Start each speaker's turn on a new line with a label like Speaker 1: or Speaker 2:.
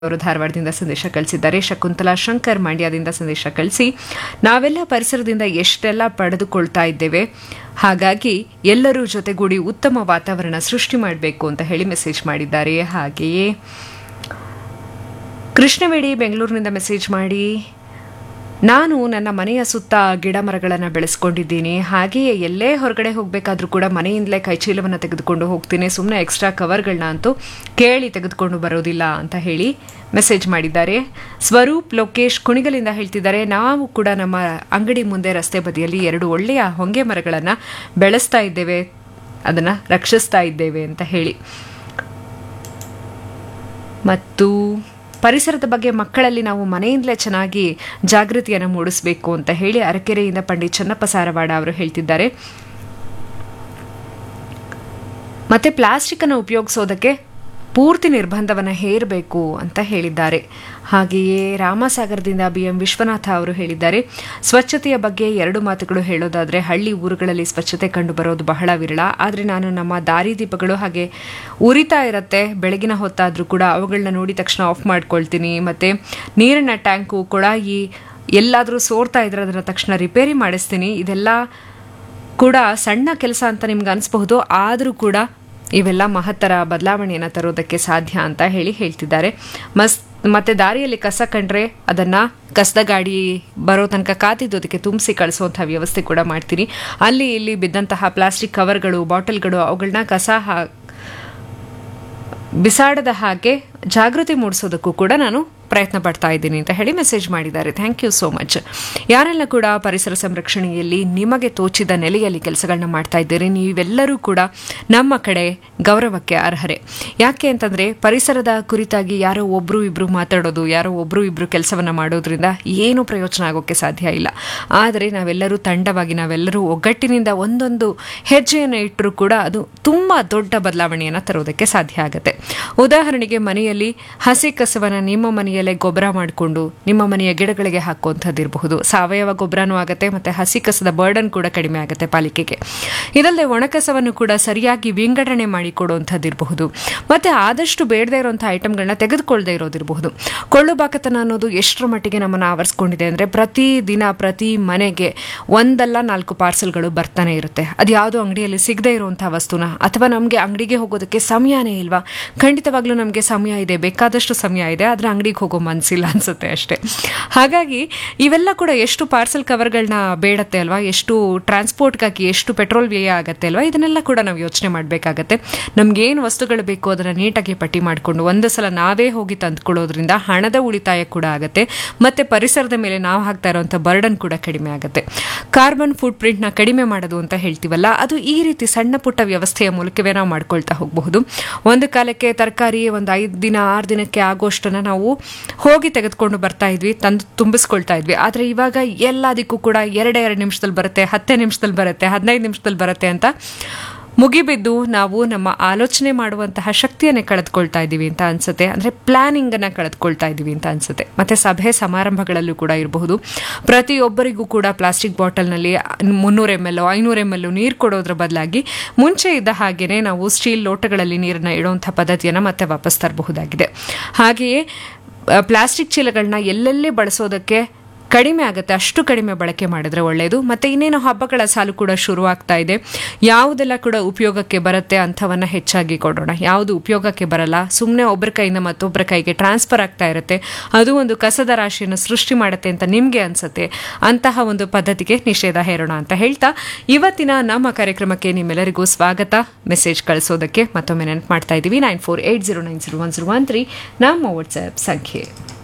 Speaker 1: ಅವರು ಧಾರವಾಡದಿಂದ ಸಂದೇಶ ಕಳಿಸಿದ್ದಾರೆ ಶಕುಂತಲಾ ಶಂಕರ್ ಮಂಡ್ಯದಿಂದ ಸಂದೇಶ ಕಳಿಸಿ ನಾವೆಲ್ಲ ಪರಿಸರದಿಂದ ಎಷ್ಟೆಲ್ಲ ಪಡೆದುಕೊಳ್ತಾ ಇದ್ದೇವೆ ಹಾಗಾಗಿ ಎಲ್ಲರೂ ಜೊತೆಗೂಡಿ ಉತ್ತಮ ವಾತಾವರಣ ಸೃಷ್ಟಿ ಮಾಡಬೇಕು ಅಂತ ಹೇಳಿ ಮೆಸೇಜ್ ಮಾಡಿದ್ದಾರೆ ಹಾಗೆಯೇ ಕೃಷ್ಣವೇಡಿ ಬೆಂಗಳೂರಿನಿಂದ ಮೆಸೇಜ್ ಮಾಡಿ ನಾನು ನನ್ನ ಮನೆಯ ಸುತ್ತ ಗಿಡ ಮರಗಳನ್ನು ಬೆಳೆಸ್ಕೊಂಡಿದ್ದೀನಿ ಹಾಗೆಯೇ ಎಲ್ಲೇ ಹೊರಗಡೆ ಹೋಗಬೇಕಾದ್ರೂ ಕೂಡ ಮನೆಯಿಂದಲೇ ಕೈಚೀಲವನ್ನು ತೆಗೆದುಕೊಂಡು ಹೋಗ್ತೀನಿ ಸುಮ್ಮನೆ ಎಕ್ಸ್ಟ್ರಾ ಕವರ್ಗಳನ್ನ ಅಂತೂ ಕೇಳಿ ತೆಗೆದುಕೊಂಡು ಬರೋದಿಲ್ಲ ಅಂತ ಹೇಳಿ ಮೆಸೇಜ್ ಮಾಡಿದ್ದಾರೆ ಸ್ವರೂಪ್ ಲೋಕೇಶ್ ಕುಣಿಗಲಿಂದ ಹೇಳ್ತಿದ್ದಾರೆ ನಾವು ಕೂಡ ನಮ್ಮ ಅಂಗಡಿ ಮುಂದೆ ರಸ್ತೆ ಬದಿಯಲ್ಲಿ ಎರಡು ಒಳ್ಳೆಯ ಹೊಂಗೆ ಮರಗಳನ್ನು ಬೆಳೆಸ್ತಾ ಇದ್ದೇವೆ ಅದನ್ನು ರಕ್ಷಿಸ್ತಾ ಇದ್ದೇವೆ ಅಂತ ಹೇಳಿ ಮತ್ತು ಪರಿಸರದ ಬಗ್ಗೆ ಮಕ್ಕಳಲ್ಲಿ ನಾವು ಮನೆಯಿಂದಲೇ ಚೆನ್ನಾಗಿ ಜಾಗೃತಿಯನ್ನು ಮೂಡಿಸಬೇಕು ಅಂತ ಹೇಳಿ ಅರಕೆರೆಯಿಂದ ಪಂಡಿತ್ ಚನ್ನಪ್ಪ ಸಾರವಾಡ ಅವರು ಹೇಳ್ತಿದ್ದಾರೆ ಮತ್ತೆ ಪ್ಲಾಸ್ಟಿಕ್ ಅನ್ನು ಉಪಯೋಗಿಸೋದಕ್ಕೆ ಪೂರ್ತಿ ನಿರ್ಬಂಧವನ್ನು ಹೇರಬೇಕು ಅಂತ ಹೇಳಿದ್ದಾರೆ ಹಾಗೆಯೇ ರಾಮಸಾಗರದಿಂದ ಬಿ ಎಂ ವಿಶ್ವನಾಥ ಅವರು ಹೇಳಿದ್ದಾರೆ ಸ್ವಚ್ಛತೆಯ ಬಗ್ಗೆ ಎರಡು ಮಾತುಗಳು ಹೇಳೋದಾದರೆ ಹಳ್ಳಿ ಊರುಗಳಲ್ಲಿ ಸ್ವಚ್ಛತೆ ಕಂಡು ಬರೋದು ಬಹಳ ವಿರಳ ಆದರೆ ನಾನು ನಮ್ಮ ದಾರಿದೀಪಗಳು ಹಾಗೆ ಉರಿತಾ ಇರುತ್ತೆ ಬೆಳಗಿನ ಹೊತ್ತಾದರೂ ಕೂಡ ಅವುಗಳನ್ನ ನೋಡಿ ತಕ್ಷಣ ಆಫ್ ಮಾಡ್ಕೊಳ್ತೀನಿ ಮತ್ತು ನೀರಿನ ಟ್ಯಾಂಕು ಕೊಳಾಯಿ ಎಲ್ಲಾದರೂ ಸೋರ್ತಾ ಇದ್ರೆ ಅದನ್ನು ತಕ್ಷಣ ರಿಪೇರಿ ಮಾಡಿಸ್ತೀನಿ ಇದೆಲ್ಲ ಕೂಡ ಸಣ್ಣ ಕೆಲಸ ಅಂತ ನಿಮ್ಗೆ ಅನಿಸ್ಬಹುದು ಆದರೂ ಕೂಡ ಇವೆಲ್ಲ ಮಹತ್ತರ ಬದಲಾವಣೆಯನ್ನು ತರೋದಕ್ಕೆ ಸಾಧ್ಯ ಅಂತ ಹೇಳಿ ಹೇಳ್ತಿದ್ದಾರೆ ಮಸ್ ಮತ್ತೆ ದಾರಿಯಲ್ಲಿ ಕಸ ಕಂಡ್ರೆ ಅದನ್ನ ಕಸದ ಗಾಡಿ ಬರೋ ತನಕ ಕಾತಿದ್ದು ಅದಕ್ಕೆ ತುಂಬಿಸಿ ಕಳಿಸುವಂಥ ವ್ಯವಸ್ಥೆ ಕೂಡ ಮಾಡ್ತೀನಿ ಅಲ್ಲಿ ಇಲ್ಲಿ ಬಿದ್ದಂತಹ ಪ್ಲಾಸ್ಟಿಕ್ ಕವರ್ಗಳು ಬಾಟಲ್ಗಳು ಅವುಗಳನ್ನ ಕಸ ಹಾ ಬಿಸಾಡದ ಹಾಗೆ ಜಾಗೃತಿ ಮೂಡಿಸೋದಕ್ಕೂ ಕೂಡ ನಾನು ಪ್ರಯತ್ನ ಪಡ್ತಾ ಇದ್ದೀನಿ ಅಂತ ಹೇಳಿ ಮೆಸೇಜ್ ಮಾಡಿದ್ದಾರೆ ಥ್ಯಾಂಕ್ ಯು ಸೋ ಮಚ್ ಯಾರೆಲ್ಲ ಕೂಡ ಪರಿಸರ ಸಂರಕ್ಷಣೆಯಲ್ಲಿ ನಿಮಗೆ ತೋಚಿದ ನೆಲೆಯಲ್ಲಿ ಕೆಲಸಗಳನ್ನ ಮಾಡ್ತಾ ಇದ್ದೀರಿ ನೀವೆಲ್ಲರೂ ಕೂಡ ನಮ್ಮ ಕಡೆ ಗೌರವಕ್ಕೆ ಅರ್ಹರೆ ಯಾಕೆ ಅಂತಂದರೆ ಪರಿಸರದ ಕುರಿತಾಗಿ ಯಾರೋ ಒಬ್ಬರು ಇಬ್ಬರು ಮಾತಾಡೋದು ಯಾರೋ ಒಬ್ಬರು ಇಬ್ಬರು ಕೆಲಸವನ್ನು ಮಾಡೋದ್ರಿಂದ ಏನೂ ಪ್ರಯೋಜನ ಆಗೋಕ್ಕೆ ಸಾಧ್ಯ ಇಲ್ಲ ಆದರೆ ನಾವೆಲ್ಲರೂ ತಂಡವಾಗಿ ನಾವೆಲ್ಲರೂ ಒಗ್ಗಟ್ಟಿನಿಂದ ಒಂದೊಂದು ಹೆಜ್ಜೆಯನ್ನು ಇಟ್ಟರೂ ಕೂಡ ಅದು ತುಂಬ ದೊಡ್ಡ ಬದಲಾವಣೆಯನ್ನು ತರೋದಕ್ಕೆ ಸಾಧ್ಯ ಆಗುತ್ತೆ ಉದಾಹರಣೆಗೆ ಮನೆಯಲ್ಲಿ ಹಸಿ ಕಸವನ್ನು ನಿಮ್ಮ ಮನೆಯಲ್ಲೇ ಗೊಬ್ಬರ ಮಾಡಿಕೊಂಡು ನಿಮ್ಮ ಮನೆಯ ಗಿಡಗಳಿಗೆ ಹಾಕುವಂಥದ್ದಿರಬಹುದು ಸಾವಯವ ಗೊಬ್ಬರನೂ ಆಗುತ್ತೆ ಮತ್ತು ಹಸಿ ಕಸದ ಬರ್ಡನ್ ಕೂಡ ಕಡಿಮೆ ಆಗುತ್ತೆ ಪಾಲಿಕೆಗೆ ಇದಲ್ಲದೆ ಒಣಕಸವನ್ನು ಕೂಡ ಸರಿಯಾಗಿ ವಿಂಗಡಣೆ ಮಾಡಿಕೊಡುವಂಥದ್ದಿರಬಹುದು ಮತ್ತು ಆದಷ್ಟು ಬೇಡದೇ ಇರುವಂಥ ಐಟಮ್ಗಳನ್ನ ತೆಗೆದುಕೊಳ್ಳದೆ ಇರೋದಿರಬಹುದು ಕೊಳ್ಳು ಬಾಕತನ ಅನ್ನೋದು ಎಷ್ಟರ ಮಟ್ಟಿಗೆ ನಮ್ಮನ್ನು ಆವರಿಸ್ಕೊಂಡಿದೆ ಅಂದರೆ ಪ್ರತಿ ದಿನ ಪ್ರತಿ ಮನೆಗೆ ಒಂದಲ್ಲ ನಾಲ್ಕು ಪಾರ್ಸಲ್ಗಳು ಬರ್ತಾನೆ ಇರುತ್ತೆ ಅದು ಯಾವುದೋ ಅಂಗಡಿಯಲ್ಲಿ ಸಿಗದೇ ಇರುವಂಥ ವಸ್ತುನ ಅಥವಾ ನಮಗೆ ಅಂಗಡಿಗೆ ಹೋಗೋದಕ್ಕೆ ಸಮಯನೇ ಇಲ್ವಾ ಖಂಡಿತವಾಗ್ಲೂ ನಮಗೆ ಸಮಯ ಇದೆ ಬೇಕಾದಷ್ಟು ಸಮಯ ಇದೆ ಆದರೆ ಅಂಗಡಿಗೆ ಹೋಗೋ ಮನಸ್ಸಿಲ್ಲ ಅನ್ಸುತ್ತೆ ಅಷ್ಟೇ ಹಾಗಾಗಿ ಇವೆಲ್ಲ ಕೂಡ ಎಷ್ಟು ಪಾರ್ಸಲ್ ಕವರ್ಗಳನ್ನ ಬೇಡತ್ತೆ ಅಲ್ವಾ ಎಷ್ಟು ಟ್ರಾನ್ಸ್ಪೋರ್ಟ್ಗಾಗಿ ಎಷ್ಟು ಪೆಟ್ರೋಲ್ ವ್ಯಯ ಆಗತ್ತೆ ಅಲ್ವಾ ಇದನ್ನೆಲ್ಲ ಕೂಡ ನಾವು ಯೋಚನೆ ಮಾಡಬೇಕಾಗತ್ತೆ ನಮ್ಗೇನು ವಸ್ತುಗಳು ಬೇಕು ಅದನ್ನು ನೀಟಾಗಿ ಪಟ್ಟಿ ಮಾಡಿಕೊಂಡು ಒಂದು ಸಲ ನಾವೇ ಹೋಗಿ ತಂದ್ಕೊಳ್ಳೋದ್ರಿಂದ ಹಣದ ಉಳಿತಾಯ ಕೂಡ ಆಗುತ್ತೆ ಮತ್ತು ಪರಿಸರದ ಮೇಲೆ ನಾವು ಹಾಕ್ತಾ ಇರುವಂಥ ಬರ್ಡನ್ ಕೂಡ ಕಡಿಮೆ ಆಗುತ್ತೆ ಕಾರ್ಬನ್ ಫುಟ್ ಪ್ರಿಂಟ್ನ ಕಡಿಮೆ ಮಾಡೋದು ಅಂತ ಹೇಳ್ತೀವಲ್ಲ ಅದು ಈ ರೀತಿ ಸಣ್ಣ ಪುಟ್ಟ ವ್ಯವಸ್ಥೆಯ ಮೂಲಕವೇ ನಾವು ಮಾಡ್ಕೊಳ್ತಾ ಹೋಗಬಹುದು ಒಂದು ಕಾಲಕ್ಕೆ ತರಕಾರಿ ಒಂದು ಐದು ದಿನ ಆರು ದಿನಕ್ಕೆ ಆಗೋಷ್ಟನ್ನು ನಾವು ಹೋಗಿ ತೆಗೆದುಕೊಂಡು ಬರ್ತಾ ಇದ್ವಿ ತಂದು ತುಂಬಿಸ್ಕೊಳ್ತಾ ಇದ್ವಿ ಆದರೆ ಇವಾಗ ಎಲ್ಲದಕ್ಕೂ ಕೂಡ ಎರಡೇ ಎರಡು ನಿಮಿಷದಲ್ಲಿ ಬರುತ್ತೆ ಹತ್ತೇ ನಿಮಿಷದಲ್ಲಿ ಬರುತ್ತೆ ಹದಿನೈದು ನಿಮಿಷದಲ್ಲಿ ಬರುತ್ತೆ ಅಂತ ಮುಗಿಬಿದ್ದು ನಾವು ನಮ್ಮ ಆಲೋಚನೆ ಮಾಡುವಂತಹ ಶಕ್ತಿಯನ್ನೇ ಕಳೆದುಕೊಳ್ತಾ ಇದ್ದೀವಿ ಅಂತ ಅನ್ಸುತ್ತೆ ಅಂದರೆ ಪ್ಲಾನಿಂಗನ್ನು ಕಳೆದುಕೊಳ್ತಾ ಇದ್ದೀವಿ ಅಂತ ಅನ್ಸುತ್ತೆ ಮತ್ತು ಸಭೆ ಸಮಾರಂಭಗಳಲ್ಲೂ ಕೂಡ ಇರಬಹುದು ಪ್ರತಿಯೊಬ್ಬರಿಗೂ ಕೂಡ ಪ್ಲಾಸ್ಟಿಕ್ ಬಾಟಲ್ನಲ್ಲಿ ಮುನ್ನೂರು ಎಮ್ ಎಲ್ ಐನೂರು ಎಮ್ ಎಲ್ ನೀರು ಕೊಡೋದ್ರ ಬದಲಾಗಿ ಮುಂಚೆ ಇದ್ದ ಹಾಗೆಯೇ ನಾವು ಸ್ಟೀಲ್ ಲೋಟಗಳಲ್ಲಿ ನೀರನ್ನು ಇಡುವಂಥ ಪದ್ಧತಿಯನ್ನು ಮತ್ತೆ ವಾಪಸ್ ತರಬಹುದಾಗಿದೆ ಹಾಗೆಯೇ ಪ್ಲಾಸ್ಟಿಕ್ ಚೀಲಗಳನ್ನ ಎಲ್ಲೆಲ್ಲಿ ಬಳಸೋದಕ್ಕೆ ಕಡಿಮೆ ಆಗುತ್ತೆ ಅಷ್ಟು ಕಡಿಮೆ ಬಳಕೆ ಮಾಡಿದ್ರೆ ಒಳ್ಳೆಯದು ಮತ್ತು ಇನ್ನೇನು ಹಬ್ಬಗಳ ಸಾಲು ಕೂಡ ಶುರುವಾಗ್ತಾ ಇದೆ ಯಾವುದೆಲ್ಲ ಕೂಡ ಉಪಯೋಗಕ್ಕೆ ಬರುತ್ತೆ ಅಂಥವನ್ನು ಹೆಚ್ಚಾಗಿ ಕೊಡೋಣ ಯಾವುದು ಉಪಯೋಗಕ್ಕೆ ಬರಲ್ಲ ಸುಮ್ಮನೆ ಒಬ್ಬರ ಕೈಯಿಂದ ಮತ್ತೊಬ್ಬರ ಕೈಗೆ ಟ್ರಾನ್ಸ್ಫರ್ ಆಗ್ತಾ ಇರುತ್ತೆ ಅದು ಒಂದು ಕಸದ ರಾಶಿಯನ್ನು ಸೃಷ್ಟಿ ಮಾಡುತ್ತೆ ಅಂತ ನಿಮಗೆ ಅನಿಸುತ್ತೆ ಅಂತಹ ಒಂದು ಪದ್ಧತಿಗೆ ನಿಷೇಧ ಹೇರೋಣ ಅಂತ ಹೇಳ್ತಾ ಇವತ್ತಿನ ನಮ್ಮ ಕಾರ್ಯಕ್ರಮಕ್ಕೆ ನಿಮ್ಮೆಲ್ಲರಿಗೂ ಸ್ವಾಗತ ಮೆಸೇಜ್ ಕಳಿಸೋದಕ್ಕೆ ಮತ್ತೊಮ್ಮೆ ನೆನಪು ಮಾಡ್ತಾ ಇದ್ದೀವಿ nine four eight zero nine zero one zero one three ನಮ್ಮ ವಾಟ್ಸ್ಆ್ಯಪ್ ಸಂಖ್ಯೆ